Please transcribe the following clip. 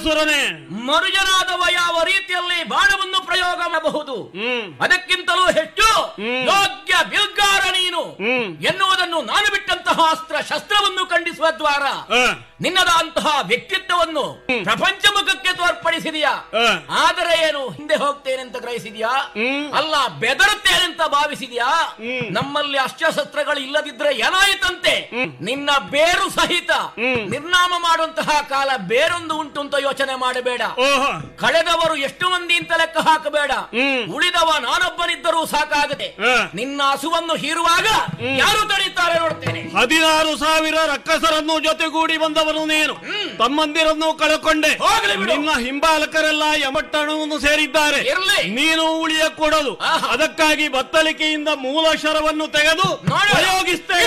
ರಕ್ಕಸಾಸುರನೇ ಮರುಜನಾದವ ಯಾವ ರೀತಿಯಲ್ಲಿ ಬಾಣವನ್ನು ಪ್ರಯೋಗ ಮಾಡಬಹುದು ಹ್ಮ್ ಅದಕ್ಕಿಂತಲೂ ಹೆಚ್ಚು ಹ್ಮ್. ಯೋಗ್ಯ ಬಿಲ್ಗಾರ ನೀನು ಹ್ಮ್ ಎನ್ನುವುದನ್ನು ನಾನು ಬಿಟ್ಟಂತಹ ಅಸ್ತ್ರ ಶಸ್ತ್ರವನ್ನು ಖಂಡಿಸುವ ದ್ವಾರ ಆ, ನಿನ್ನದಂತಹ ವ್ಯಕ್ತಿತ್ವವನ್ನು ಪ್ರಪಂಚ ಮುಖಕ್ಕೆ ತೋರ್ಪಡಿಸಿದೆಯಾ ಆ. ಆದರೆ ಏನು ಹಿಂದೆ ಹೋಗ್ತೇನೆ ಅಂತ ಗ್ರಹಿಸಿದ್ಯಾ ಹ್ಮ್. ಅಲ್ಲ ಬೆದರುತ್ತೇನೆ ಅಂತ ಭಾವಿಸಿದ್ಯಾ ಹ್ಮ್. ನಮ್ಮಲ್ಲಿ ಅಸ್ತ್ರಶಸ್ತ್ರಗಳು ಇಲ್ಲದಿದ್ರೆ ಏನಾಯಿತಂತೆ ನಿನ್ನ ಬೇರು ಸಹಿತ ಹ್ಮ್. ನಿರ್ನಾಮ ಮಾಡುವಂತಹ ಕಾಲ ಬೇರೊಂದು ಉಂಟು ಅಂತ ಯೋಚನೆ ಮಾಡಬೇಡ ಓಹೋ ಕಳೆದವರು ಎಷ್ಟು ಮಂದಿ ಅಂತ ಲೆಕ್ಕ ಹಾಕಬೇಡ ಹ್ಮ್. ಉಳಿದವ ನಾನೊಬ್ಬನಿದ್ದರೂ ಸಾಕಾಗದೆ ಆ. ನಿನ್ನ ಹಸುವನ್ನು ಹೀರುವಾಗ ಯಾರು ತಡೀತಾರೆ ನೋಡ್ತೇನೆ ಹದಿನಾರು ಸಾವಿರ ರಕ್ಕಸರನ್ನು ಜೊತೆಗೂಡಿ ಬಂದವನು ನೀನು ತಮ್ಮಂದಿರನ್ನು ಕಳಕೊಂಡೆ ಹೋಗ್ಲಿ ಬಿಡು. ನಿನ್ನ ಹಿಂಬಾಲಕರೆಲ್ಲ ಯಮಟ್ಟಣವನ್ನು ಸೇರಿದ್ದಾರೆ ಇರ್ಲಿ. ನೀನು ಉಳಿಯ ಕೊಡಲು ಆಹಾ. ಅದಕ್ಕಾಗಿ ಬತ್ತಳಿಕೆಯಿಂದ ಮೂಲ ಶರವನ್ನು ತೆಗೆದು ನೋಡು. ಪ್ರಯೋಗಿಸ್ತೇನೆ